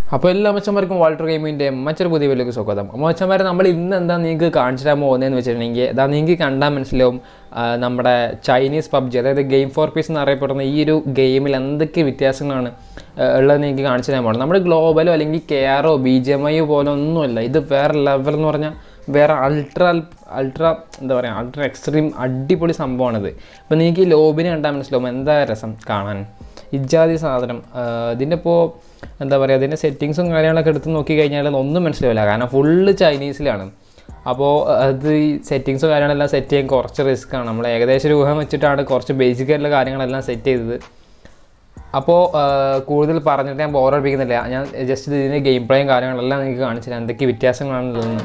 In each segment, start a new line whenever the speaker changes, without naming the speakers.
അപ്പോൾ എല്ലാ അമ്മച്ചന്മാർക്കും വാൾട്ടർ ഗെയിമിൻ്റെ മറ്റൊരു പുതിയ വീട്ടിലേക്ക് സ്വാഗതം അമ്മച്ചന്മാരെ നമ്മൾ ഇന്ന് എന്താ നിങ്ങൾക്ക് കാണിച്ചു തരാൻ പോകുന്നതെന്ന് വെച്ചിട്ടുണ്ടെങ്കിൽ അതാ നിങ്ങൾക്ക് കണ്ടാൽ മനസ്സിലാവും ആ, നമ്മുടെ ചൈനീസ് പബ്ജി അതായത് ഗെയിം ഫോർ പീസ് എന്നറിയപ്പെടുന്ന ഈ ഒരു ഗെയിമിൽ എന്തൊക്കെ വ്യത്യാസങ്ങളാണ് ആ, ഉള്ളതെന്ന് എനിക്ക് കാണിച്ചു തരാൻ പോകുന്നത് നമ്മുടെ ഗ്ലോബലോ അല്ലെങ്കിൽ കെ ആറോ ബി ജി എം ഐയോ പോലെ ഒന്നുമല്ല ഇത് വേറെ ലെവൽ എന്ന് പറഞ്ഞാൽ വേറെ അൾട്ര അൾട്ര എന്താ പറയുക അൾട്ര എക്സ്ട്രീം അടിപൊളി സംഭവമാണിത് അപ്പോൾ നിങ്ങൾക്ക് ഈ ലോബിനെ കണ്ടാൽ മനസ്സിലാവും എന്താ രസം കാണാൻ ഇജാതി സാധനം ആ, ഇതിൻ്റെ ഇപ്പോൾ എന്താ പറയുക ഇതിൻ്റെ സെറ്റിങ്സും കാര്യങ്ങളൊക്കെ എടുത്ത് നോക്കി കഴിഞ്ഞാൽ ഒന്നും മനസ്സിലാവില്ല കാരണം ഫുള്ള് ചൈനീസിലാണ് അപ്പോൾ അത് ഈ സെറ്റിങ്സും കാര്യങ്ങളെല്ലാം സെറ്റ് ചെയ്യാൻ കുറച്ച് റിസ്ക് ആണ് നമ്മൾ ഏകദേശം ഒരു ഊഹം വെച്ചിട്ടാണ് കുറച്ച് ബേസിക് ആയിട്ടുള്ള കാര്യങ്ങളെല്ലാം സെറ്റ് ചെയ്തത് അപ്പോൾ കൂടുതൽ പറഞ്ഞിട്ട് ഞാൻ ബോറടിപ്പിക്കുന്നില്ല ഞാൻ ജസ്റ്റ് ഇതിൻ്റെ ഗെയിം പ്ലേയും കാര്യങ്ങളെല്ലാം നിങ്ങൾക്ക് കാണിച്ചു തരാം എന്തൊക്കെ വ്യത്യാസങ്ങളാണുള്ളതെന്ന്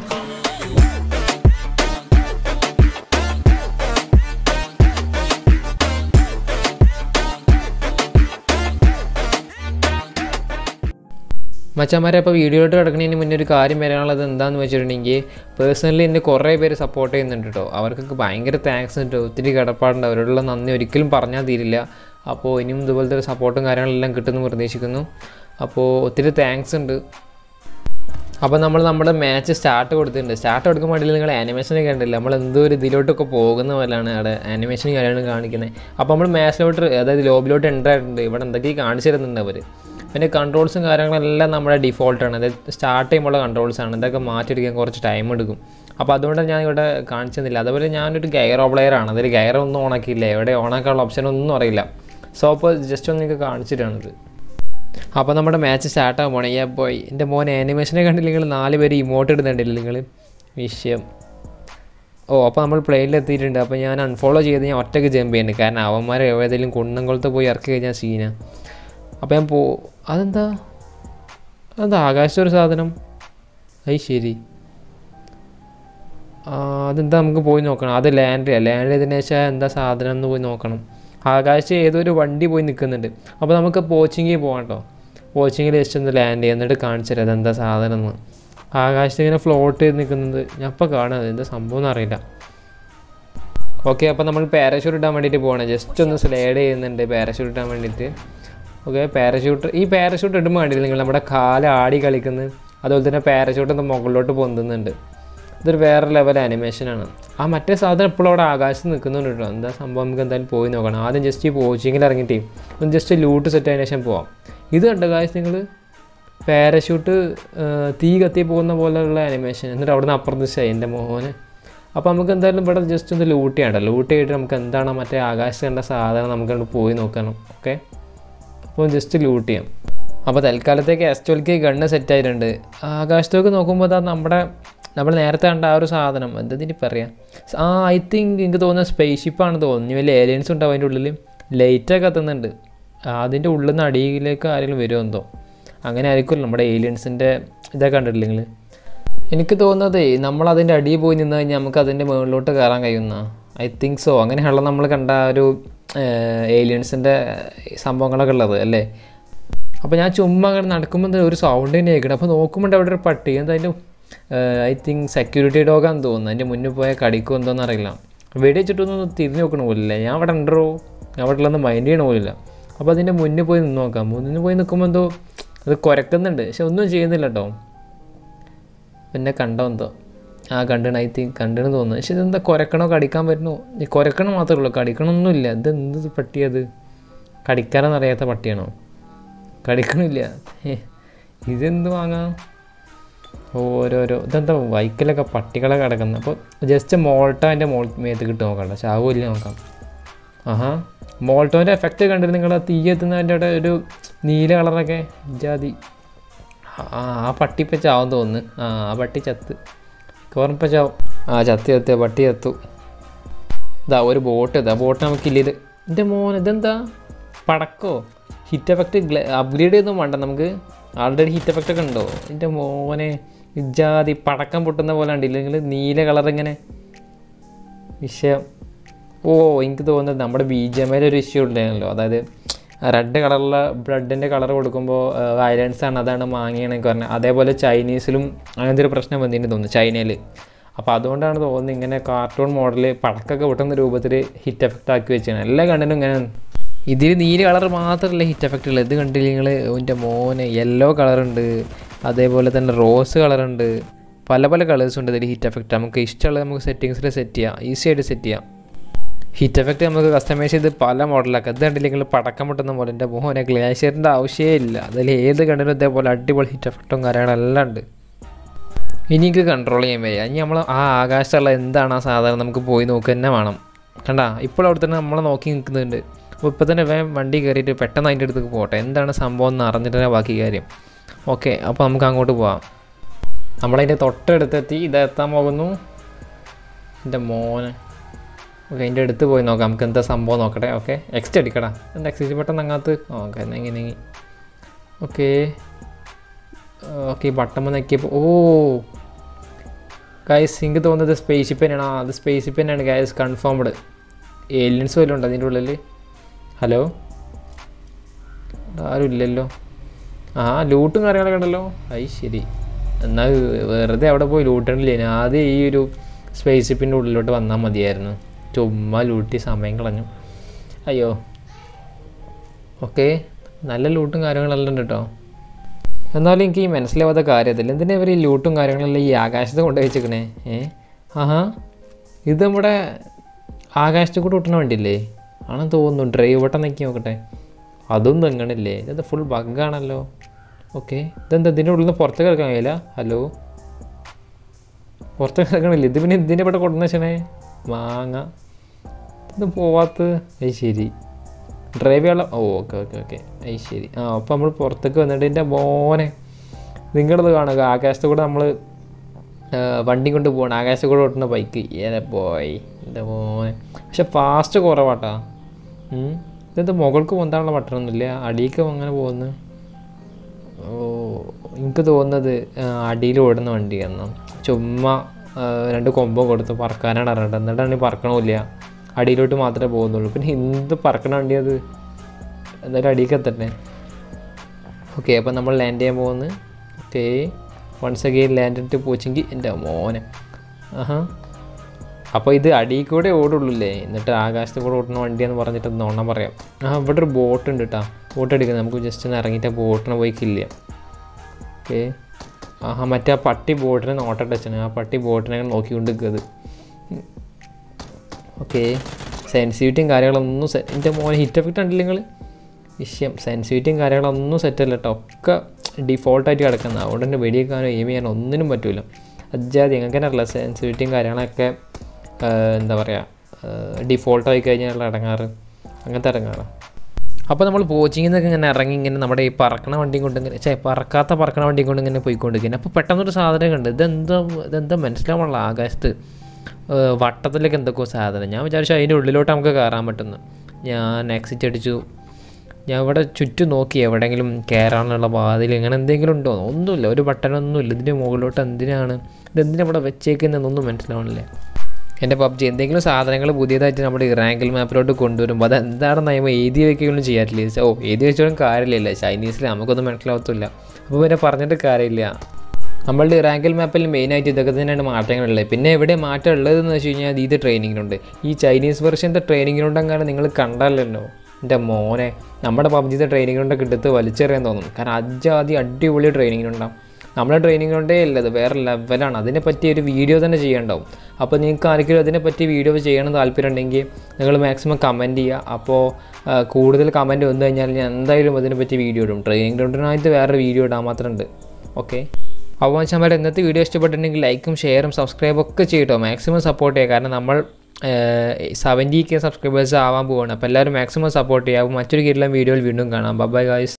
മച്ചന്മാരെ അപ്പോൾ വീഡിയോയിലോട്ട് കിടക്കുന്നതിന് മുന്നേ ഒരു കാര്യം വരാനുള്ളത് എന്താണെന്ന് വെച്ചിട്ടുണ്ടെങ്കിൽ പേഴ്സണലി എന്നെ കുറേ പേര് സപ്പോർട്ട് ചെയ്യുന്നുണ്ട് കേട്ടോ അവർക്കൊക്കെ ഭയങ്കര താങ്ക്സ് ഉണ്ട് ഒത്തിരി കടപ്പാടുണ്ട് അവരോടുള്ള നന്ദി ഒരിക്കലും പറഞ്ഞാൽ തീരില്ല അപ്പോൾ ഇനിയും ഇതുപോലത്തെ ഒരു സപ്പോർട്ടും കാര്യങ്ങളെല്ലാം കിട്ടുമെന്ന് പ്രതീക്ഷിക്കുന്നു അപ്പോൾ ഒത്തിരി താങ്ക്സ് ഉണ്ട് അപ്പോൾ നമ്മൾ നമ്മുടെ മാച്ച് സ്റ്റാർട്ട് കൊടുത്തിട്ടുണ്ട് സ്റ്റാർട്ട് കൊടുക്കാൻ വേണ്ടി നിങ്ങൾ ആനിമേഷനൊക്കെ കണ്ടില്ല നമ്മൾ എന്തോ ഒരു ഇതിലോട്ടൊക്കെ പോകുന്ന പോലെയാണ് അവിടെ ആനിമേഷൻ കാര്യമാണ് കാണിക്കുന്നത് അപ്പോൾ നമ്മൾ മാച്ചിലോട്ട് അതായത് ലോബിലോട്ട് എൻ്റർ ആയിട്ടുണ്ട് ഇവിടെ എന്തൊക്കെ കാണിച്ചു തരുന്നുണ്ട് അവർ പിന്നെ കൺട്രോൾസും കാര്യങ്ങളെല്ലാം നമ്മുടെ ഡിഫോൾട്ടാണ് അതായത് സ്റ്റാർട്ട് ചെയ്യുമ്പോൾ കൺട്രോൾസ് ആണ് ഇതൊക്കെ മാറ്റിയെടുക്കാൻ കുറച്ച് ടൈം എടുക്കും അപ്പോൾ അതുകൊണ്ട് ഞാൻ ഇവിടെ കാണിച്ചെന്നില്ല അതുപോലെ ഞാനൊരു ഗയറോ പ്ലെയർ ആണ് അതിൽ ഗയർ ഒന്നും ഓണാക്കിയില്ല എവിടെ ഓണാക്കാനുള്ള ഓപ്ഷൻ ഒന്നും അറിയില്ല സോ അപ്പോൾ ജസ്റ്റ് ഒന്ന് നിങ്ങൾക്ക് കാണിച്ചിട്ടാണിത് അപ്പോൾ നമ്മുടെ മാച്ച് സ്റ്റാർട്ട് ആകാൻ പോണേ ഞാൻ പോയി എൻ്റെ മോൻ ആനിമേഷനെ കണ്ടില്ല നിങ്ങൾ നാല് പേര് ഇമോട്ട് ഇടുന്നുണ്ടല്ലോ നിങ്ങൾ വിഷയം ഓ അപ്പോൾ നമ്മൾ പ്ലെയിനിൽ എത്തിയിട്ടുണ്ട് അപ്പോൾ ഞാൻ അൺഫോളോ ചെയ്ത് ഞാൻ ഒറ്റയ്ക്ക് ജമ്പ് ചെയ്യുന്നുണ്ട് കാരണം അവന്മാർ ഏതെങ്കിലും കുന്നംകുളത്ത് പോയി ഇറക്കി കഴിഞ്ഞാൽ സീന അപ്പോൾ ഞാൻ പോ അതെന്താ അതെന്താ ആകാശത്തെ ഒരു സാധനം അത് ശരി ആ, അതെന്താ നമുക്ക് പോയി നോക്കണം അത് ലാൻഡ് ചെയ്യാം ലാൻഡ് ചെയ്തതിന് ശേഷം എന്താ സാധനം എന്ന് പോയി നോക്കണം ആകാശത്ത് ഏതോ ഒരു വണ്ടി പോയി നിൽക്കുന്നുണ്ട് അപ്പോൾ നമുക്ക് പോച്ചിങ്ങിൽ പോകാം കേട്ടോ പോച്ചിങ്ങിൽ ജസ്റ്റ് ഒന്ന് ലാൻഡ് ചെയ്യാം എന്നിട്ട് കാണിച്ചു തരാം അതെന്താ സാധനം എന്ന് ആകാശത്ത് ഇങ്ങനെ ഫ്ലോട്ട് ചെയ്ത് നിൽക്കുന്നത് ഞാൻ ഇപ്പോൾ കാണുന്നത് എന്താ സംഭവം എന്ന് അറിയില്ല ഓക്കെ അപ്പോൾ നമ്മൾ പാരഷൂട്ട് ഇടാൻ വേണ്ടിയിട്ട് പോകണം ജസ്റ്റ് ഒന്ന് സ്ലൈഡ് ചെയ്യുന്നുണ്ട് പാരഷൂട്ട് ഇടാൻ വേണ്ടിയിട്ട് ഓക്കെ പാരഷൂട്ട് ഈ പാരഷൂട്ട് ഇടുമ്പോൾ കണ്ടില്ല നിങ്ങൾ നമ്മുടെ കാല് ആടി കളിക്കുന്നത് അതുപോലെ തന്നെ പാരഷൂട്ട് ഒന്ന് മുകളിലോട്ട് പൊന്തുന്നുണ്ട് ഇതൊരു വേറെ ലെവൽ ആനിമേഷനാണ് ആ മറ്റേ സാധനം എപ്പോഴും അവിടെ ആകാശത്ത് നിൽക്കുന്നുണ്ട് കേട്ടോ എന്താ സംഭവം നമുക്ക് എന്തായാലും പോയി നോക്കണം ആദ്യം ജസ്റ്റ് ഈ കോച്ചിങ്ങിൽ ഇറങ്ങിയിട്ട് ഒന്ന് ജസ്റ്റ് ലൂട്ട് സെറ്റ് ആയതിനു ശേഷം പോവാം ഇത് കണ്ടോ കാശ് നിങ്ങൾ പാരഷൂട്ട് തീ കത്തി പോകുന്ന പോലെയുള്ള ആനിമേഷൻ എന്നിട്ട് അവിടെ നിന്ന് അപ്രത്യക്ഷമായി എൻ്റെ മോനെ അപ്പോൾ നമുക്ക് എന്തായാലും ഇവിടെ ജസ്റ്റ് ഒന്ന് ലൂട്ട് ചെയ്യണ്ട ലൂട്ട് ചെയ്തിട്ട് നമുക്ക് എന്താണ് ആ മറ്റേ ആകാശത്ത് കണ്ട സാധനം നമുക്ക് അങ്ങോട്ട് പോയി നോക്കണം ഓക്കെ അപ്പോൾ ജസ്റ്റ് ലൂട്ട് ചെയ്യാം അപ്പോൾ തൽക്കാലത്തേക്ക് എസ് ട്വൽക്ക് ഗണ്ണ് സെറ്റ് ആയിട്ടുണ്ട് ആകാശത്തേക്ക് നോക്കുമ്പോൾ അതാ നമ്മുടെ നമ്മൾ നേരത്തെ കണ്ട ആ ഒരു സാധനം എന്തിനി പറയാം ആ ഐ തിങ്ക് എനിക്ക് തോന്നുന്നത് സ്പേസ് ഷിപ്പാണ് തോന്നുന്നു ഇനി വലിയ ഏലിയൻസ് ഉണ്ടാവും അതിൻ്റെ ഉള്ളിൽ ലൈറ്റൊക്കെ കത്തുന്നുണ്ട് അതിൻ്റെ ഉള്ളിൽ നിന്ന് അടിയിലേക്ക് ആരെങ്കിലും വരുമോ എന്തോ അങ്ങനെ ആയിരിക്കുമല്ലോ നമ്മുടെ ഏലിയൻസിൻ്റെ ഇതൊക്കെ കണ്ടിട്ടില്ല നിങ്ങൾ എനിക്ക് തോന്നുന്നത് നമ്മൾ അതിൻ്റെ അടിയിൽ പോയി നിന്ന് കഴിഞ്ഞാൽ നമുക്ക് അതിൻ്റെ മുകളിലോട്ട് കയറാൻ കഴിയുന്ന ഐ തിങ്ക് സോ അങ്ങനെയുള്ള നമ്മൾ കണ്ട ആ ഒരു ഏലിയൻസിൻ്റെ സംഭവങ്ങളൊക്കെ ഉള്ളത് അല്ലേ അപ്പോൾ ഞാൻ ചുമ്മാ അങ്ങനെ നടക്കുമ്പോൾ എന്താ ഒരു സൗണ്ട് തന്നെ കേൾക്കണം അപ്പോൾ നോക്കുമ്പോൾ അവിടെ ഒരു പട്ടി എന്താ അതിൻ്റെ ഐ തിങ്ക് സെക്യൂരിറ്റി ഡോഗാന്ന് തോന്നുന്നു അതിൻ്റെ മുന്നിൽ പോയാൽ കടിക്കും എന്തോന്ന് അറിയില്ല വെടി വെച്ചിട്ടൊന്നും തിരിഞ്ഞു നോക്കണ പോലില്ല ഞാൻ അവിടെ ഉണ്ടോ ഞാൻ അവിടെ ഉള്ളതൊന്നും മൈൻഡ് ചെയ്യണ പോലില്ല അപ്പോൾ അതിൻ്റെ മുന്നിൽ പോയി നിന്ന് നോക്കാം മുന്നിൽ പോയി നിൽക്കുമ്പോൾ എന്തോ അത് കുരക്കുന്നുണ്ട് പക്ഷെ ഒന്നും ചെയ്യുന്നില്ല കേട്ടോ പിന്നെ കണ്ടോ എന്തോ ആ കണ്ടിണ് ഐ തിങ്ക് കണ്ടിന് തോന്നുന്നു പക്ഷെ ഇതെന്താ കുരക്കണോ കടിക്കാൻ പറ്റുന്നോ ഈ കുരക്കണം മാത്രമേ ഉള്ളൂ കടിക്കണമൊന്നുമില്ല ഇത് എന്ത് പട്ടിയത് കടിക്കാനൊന്നും അറിയാത്ത പട്ടിയാണോ കടിക്കണില്ല ഏ, ഇതെന്ത് വാങ്ങാം ഓരോരോ ഇതെന്താ വൈക്കലൊക്കെ പട്ടികളെ കിടക്കുന്നത് അപ്പോൾ ജസ്റ്റ് മോൾട്ടോ എൻ്റെ മോൾ മേത്ത് കിട്ടും നോക്കണ്ട ചാവില്ല നോക്കാം ആഹാ മോൾട്ടോൻ്റെ എഫക്റ്റ് കണ്ടിട്ട് നിങ്ങൾ തീ എത്തുന്നതിൻ്റെ അവിടെ ഒരു നീല കളറൊക്കെ ജാതി ആ ആ പട്ടി ഇപ്പം ചാവും തോന്നുന്നു ആ ആ പട്ടി ചത്ത് കോർപ്പം ചാവും ആ ചത്തി ചത്ത് പട്ടി ചത്തു ഇതാ ഒരു ബോട്ട് ഇതാ ബോട്ട് നമുക്കില്ല ഇത് എൻ്റെ മോൻ ഇതെന്താ പടക്കോ ഹിറ്റ് എഫക്റ്റ് അപ്ഗ്രേഡ് ചെയ്തൊന്നും വേണ്ട നമുക്ക് ആൾറെഡി ഹിറ്റ് എഫക്റ്റ് ഒക്കെ ഉണ്ടോ എൻ്റെ മോനെ ഇജാതി പടക്കം പൊട്ടുന്ന പോലെ ഉണ്ടില്ല നിങ്ങൾ നീല കളർ ഇങ്ങനെ വിഷയം ഓ എനിക്ക് തോന്നുന്നത് നമ്മുടെ ബി ജി എം ഒരു ഇഷ്യൂ ഉണ്ടായിരുന്നല്ലോ അതായത് റെഡ് കളറുള്ള ബ്ലഡിൻ്റെ കളർ കൊടുക്കുമ്പോൾ വയലൻസ് ആണ് അതാണ് മാങ്ങിയാണെന്നൊക്കെ പറഞ്ഞത് അതേപോലെ ചൈനീസിലും അങ്ങനത്തെ ഒരു പ്രശ്നം വന്നിട്ട് തോന്നുന്നു ചൈനയിൽ അപ്പോൾ അതുകൊണ്ടാണ് തോന്നുന്നത് ഇങ്ങനെ കാർട്ടൂൺ മോഡൽ പടക്കൊക്കെ പൊട്ടുന്ന രൂപത്തിൽ ഹിറ്റ് എഫക്റ്റ് ആക്കി വെച്ചാണ് എല്ലാ കണ്ടന്റും ഇങ്ങനെ ഇതിൽ നീല കളർ മാത്രമല്ല ഹിറ്റ് എഫക്റ്റ് ഉള്ളത് ഇത് കണ്ടില്ല നിങ്ങൾ എൻ്റെ മോനെ യെല്ലോ കളറുണ്ട് അതേപോലെ തന്നെ റോസ് കളറുണ്ട് പല പല കളേഴ്സ് ഉണ്ട് ഇതിൽ ഹിറ്റ് എഫക്റ്റ് നമുക്ക് ഇഷ്ടമുള്ളത് നമുക്ക് സെറ്റിങ്സിൽ സെറ്റ് ചെയ്യാം ഈസി ആയിട്ട് സെറ്റ് ചെയ്യാം ഹിറ്റ് എഫക്റ്റ് നമുക്ക് കസ്റ്റമൈസ് ചെയ്ത് പല മോഡലാക്കാം ഇത് കണ്ടില്ല നിങ്ങൾ പടക്കം പൊട്ടുന്ന പോലെ എൻ്റെ മോനെ ഗ്ലാഷ്യറിൻ്റെ ആവശ്യമേ ഇല്ല അതിൽ ഏത് കണ്ടിലും ഇതേപോലെ അടിപൊളി ഹിറ്റ് എഫക്റ്റും കാര്യങ്ങളെല്ലാം ഉണ്ട് ഇനി എനിക്ക് കൺട്രോൾ ചെയ്യാൻ വയ്യ ഇനി നമ്മൾ ആ ആകാശത്തുള്ള എന്താണ് ആ സാധനം നമുക്ക് പോയി നോക്കുക തന്നെ വേണം കണ്ട ഇപ്പോൾ അവിടെ തന്നെ നമ്മളെ നോക്കി നിൽക്കുന്നുണ്ട് അപ്പോൾ ഇപ്പോൾ തന്നെ വേഗം വണ്ടി കയറിയിട്ട് പെട്ടെന്ന് അതിൻ്റെ അടുത്തേക്ക് പോട്ടെ എന്താണ് സംഭവം എന്ന് അറിഞ്ഞിട്ട് തന്നെ ബാക്കി കാര്യം ഓക്കെ അപ്പോൾ നമുക്ക് അങ്ങോട്ട് പോവാം നമ്മളതിൻ്റെ തൊട്ടടുത്തെത്തി ഇത് എത്താൻ പോകുന്നു എൻ്റെ മോനെ ഓക്കെ അതിൻ്റെ അടുത്ത് പോയി നോക്കാം നമുക്ക് എന്താ സംഭവം നോക്കട്ടെ ഓക്കെ എക്സ്റ്റ് അടിക്കടാ എന്താ എക്സിറ്റ് പെട്ടെന്ന് അങ്ങാത്ത് ഓക്കെ നീങ്ങി നീങ്ങി ഓക്കെ ഓക്കെ ബട്ടൺ നെക്കിയപ്പോൾ ഓ ഗായസ് എനിക്ക് തോന്നുന്നത് സ്പേസ് ഷിപ്പ് തന്നെയാണ് ആ അത് സ്പേസ് ഷിപ്പ് തന്നെയാണ് ഗായസ് കൺഫേംഡ് ഏലിയൻസ് വല്ലതും ഉണ്ട് അതിൻ്റെ ഉള്ളിൽ ഹലോ ആരും ഇല്ലല്ലോ ആ ലൂട്ടും കാര്യങ്ങളൊക്കെ ഉണ്ടല്ലോ അത് ശരി എന്നാൽ വെറുതെ അവിടെ പോയി ലൂട്ടണില്ലേ ആദ്യം ഈ ഒരു സ്പേസ് ഷിപ്പിൻ്റെ ഉള്ളിലോട്ട് വന്നാൽ മതിയായിരുന്നു ചുമ്മാ ലൂട്ടി സമയം കളഞ്ഞു അയ്യോ ഓക്കെ നല്ല ലൂട്ടും കാര്യങ്ങളെല്ലാം ഉണ്ട് കേട്ടോ എന്നാലും എനിക്ക് ഈ മനസ്സിലാവാത്ത കാര്യത്തില്ല എന്തിനാ ഇവർ ഈ ലൂട്ടും കാര്യങ്ങളെല്ലാം ഈ ആകാശത്ത് കൊണ്ടുപോയി വെച്ചേക്കണേ ഏ ആഹാ ഇത് നമ്മുടെ ആകാശത്ത് കൂടെ വിട്ടണ വണ്ടിയില്ലേ ആണെന്ന് തോന്നുന്നു ഡ്രൈവ് ബട്ടൺ നോക്കി നോക്കട്ടെ അതും തെങ്ങണില്ലേ ഇത് ഫുൾ ബഗ്ഗാണല്ലോ ഓക്കെ ഇതെന്താ ഇതിൻ്റെ ഉള്ളിൽ നിന്ന് പുറത്തേക്ക് കിടക്കാൻ കഴിയില്ല ഹലോ പുറത്തേക്ക് കിടക്കണില്ല ഇത് പിന്നെ ഇതിൻ്റെ ഇവിടെ കൊണ്ടുവന്ന് വെച്ചണേ മാങ്ങ ഇത് പോവാത്ത അത് ശരി ഡ്രൈവ് ചെയ്യാനുള്ള ഓ ഓക്കെ ഓക്കെ ഓക്കെ അത് ശരി ആ അപ്പോൾ നമ്മൾ പുറത്തേക്ക് വന്നിട്ട് എൻ്റെ മോനെ നിങ്ങളത് കാണുക ആകാശത്ത് കൂടെ നമ്മൾ വണ്ടി കൊണ്ട് പോകണം ആകാശത്ത് കൂടെ ഓട്ടുന്ന ബൈക്ക് ഏതെ പോയി എൻ്റെ മോനെ പക്ഷെ ഫാസ്റ്റ് കുറവാട്ടാ ഉം. ഇതെന്താ മുകൾക്ക് പൊന്താനുള്ള ബട്ടണൊന്നുമില്ല അടിയിലേക്ക് അങ്ങനെ പോകുന്നു ഓ എനിക്ക് തോന്നുന്നത് ആ, അടിയിൽ ഓടുന്ന വണ്ടിയാണ് ചുമ്മാ ആ, രണ്ട് കൊമ്പം കൊടുത്ത് പറക്കാനാണ് അറിയേണ്ടത് എന്നിട്ടാണ് പറക്കണമില്ല അടിയിലോട്ട് മാത്രമേ പോകുന്നുള്ളൂ പിന്നെ എന്ത് പറക്കണ വണ്ടി അത് എന്തായാലും അടിയിലേക്ക് എത്തട്ടെ ഓക്കെ അപ്പോൾ നമ്മൾ ലാൻഡ് ചെയ്യാൻ പോകുന്നു ഓക്കെ വൺസ് അഗെയിൻ ലാൻഡ് ഇട്ട് പോച്ചെങ്കിൽ എൻ്റെ മോനെ ആഹാ അപ്പോൾ ഇത് അടിയിൽ കൂടെ ഓടുള്ളൂ അല്ലേ എന്നിട്ട് ആകാശത്ത് കൂടെ ഓടുന്ന വണ്ടിയെന്ന് പറഞ്ഞിട്ട് നോണം പറയാം ആ ഇവിടെ ഒരു ബോട്ട് ഉണ്ട് കേട്ടോ ബോട്ട് എടുക്കുന്നത് നമുക്ക് ജസ്റ്റ് ഒന്ന് ഇറങ്ങിയിട്ട് ആ ബോട്ടിനെ പോയി കില്ല ഓക്കെ ആഹാ മറ്റേ ആ പട്ടി ബോട്ടിനെ നോട്ടം വെച്ചാണ് ആ പട്ടി ബോട്ടിനെ നോക്കിക്കൊണ്ട് നിൽക്കുന്നത് ഓക്കെ സെൻസിറ്റിവിറ്റിയും കാര്യങ്ങളൊന്നും സെ എൻ്റെ മോനെ ഹിറ്റ് എഫക്റ്റ് ഉണ്ടല്ലോ നിങ്ങൾ വിഷയം സെൻസിറ്റിവിറ്റിയും കാര്യങ്ങളൊന്നും സെറ്റല്ല കേട്ടോ ഒക്കെ ഡിഫോൾട്ടായിട്ട് കിടക്കുന്നത് അതുകൊണ്ട് തന്നെ വെടിയേക്കാനോ എയിം ചെയ്യാനോ ഒന്നിനും പറ്റില്ല അജാതി ഞങ്ങൾക്ക് തന്നെ അറിയില്ല സെൻസിറ്റിവിറ്റിയും കാര്യങ്ങളൊക്കെ ആ, എന്താ പറയുക ഡിഫോൾട്ടായി കഴിഞ്ഞാൽ ഇടങ്ങാറ് അങ്ങനത്തെ ഇടങ്ങാറ് അപ്പോൾ നമ്മൾ കോച്ചിങ്ങിൽ നിന്നൊക്കെ ഇങ്ങനെ ഇറങ്ങി ഇങ്ങനെ നമ്മുടെ ഈ പറക്കണ വണ്ടിയും കൊണ്ട് ഇങ്ങനെ ചേ പറക്കാത്ത പറക്കണ വണ്ടിയും കൊണ്ട് ഇങ്ങനെ പോയിക്കൊണ്ടിരിക്കുന്നത് അപ്പോൾ പെട്ടെന്നൊരു സാധനം കണ്ട് ഇതെന്താ ഇതെന്താ മനസ്സിലാവുള്ള ആകാശത്ത് ഏഹ് വട്ടത്തിലേക്ക് എന്തൊക്കെയോ സാധനം ഞാൻ വിചാരിച്ചു അതിൻ്റെ ഉള്ളിലോട്ട് നമുക്ക് കയറാൻ പറ്റുന്നു ഞാൻ എക്സിറ്റ് അടിച്ചു ഞാൻ ഇവിടെ ചുറ്റും നോക്കി എവിടെയെങ്കിലും കയറാനുള്ള വാതിൽ ഇങ്ങനെ എന്തെങ്കിലും ഉണ്ടോ ഒന്നുമില്ല ഒരു ബട്ടനൊന്നുമില്ല ഇതിൻ്റെ മുകളിലോട്ട് എന്തിനാണ് ഇതെന്തിനാ ഇവിടെ വെച്ചേക്കുന്നതെന്നൊന്നും മനസ്സിലാവണില്ല എൻ്റെ പബ്ജി എന്തെങ്കിലും സാധനങ്ങൾ പുതിയതായിട്ട് നമ്മുടെ റാങ്കിൽ മാപ്പിലോട്ട് കൊണ്ടുവരുമ്പോൾ അത് എന്താണെന്ന് നമ്മൾ എഴുതി വയ്ക്കുകയൊന്നും ചെയ്യാറില്ല ഓ എഴുതി വെച്ചോളും കാര്യമില്ല ചൈനീസിൽ നമുക്കൊന്നും മനസ്സിലാവത്തില്ല അപ്പോൾ പിന്നെ പറഞ്ഞിട്ട് കാര്യമില്ല നമ്മളുടെ റാങ്കിൽ മാപ്പിൽ മെയിനായിട്ട് ഇതൊക്കെ തന്നെയാണ് മാറ്റങ്ങളുള്ളത് പിന്നെ എവിടെ മാറ്റം ഉള്ളതെന്ന് വെച്ച് കഴിഞ്ഞാൽ ഇത് ട്രെയിനിങ്ങിനുണ്ട് ഈ ചൈനീസ് വെർഷൻ്റെ ട്രെയിനിങ്ങിനുണ്ടെങ്കിലും നിങ്ങൾ കണ്ടല്ലോ എൻ്റെ മോനെ നമ്മുടെ പബ്ജിത്തെ ട്രെയിനിങ്ങിനുണ്ടൊക്കെ എടുത്ത് വലിച്ചെറിയാൻ തോന്നും കാരണം അജാതി അടിപൊളി ട്രെയിനിങ്ങിനുണ്ടാവും നമ്മുടെ ട്രെയിനിങ് കൊണ്ടേ അല്ലത് വേറെ ലെവലാണ് അതിനെ പറ്റി ഒരു വീഡിയോ തന്നെ ചെയ്യണ്ടാവും അപ്പോൾ നിങ്ങൾക്ക് ആർക്കെങ്കിലും അതിനെ പറ്റി വീഡിയോ ചെയ്യണം താല്പര്യം ഉണ്ടെങ്കിൽ നിങ്ങൾ മാക്സിമം കമൻറ്റ് ചെയ്യുക അപ്പോൾ ആ, കൂടുതൽ കമൻറ്റ് വന്നു കഴിഞ്ഞാൽ ഞാൻ എന്തായാലും അതിനെ പറ്റി വീഡിയോ ഇടും ട്രെയിനിങ് ഗ്രൗണ്ടിനായിട്ട് വേറെ വീഡിയോ ഇടാൻ മാത്രമുണ്ട് ഓക്കെ അപ്പോൾ വെച്ചാൽ ഇന്നത്തെ വീഡിയോ ഇഷ്ടപ്പെട്ടിട്ടുണ്ടെങ്കിൽ ലൈക്കും ഷെയറും സബ്സ്ക്രൈബും ഒക്കെ ചെയ്യട്ടോ മാക്സിമം സപ്പോർട്ട് ചെയ്യുക കാരണം നമ്മൾ സെവൻറ്റി കെ സബ്സ്ക്രൈബേഴ്സ് ആവാൻ പോവുകയാണ് അപ്പോൾ എല്ലാവരും മാക്സിമം സപ്പോർട്ട് ചെയ്യുക അപ്പോൾ മറ്റൊരു കീഴിലും വീഡിയോയിൽ വീണ്ടും കാണാം ബൈ ഗായ്സ്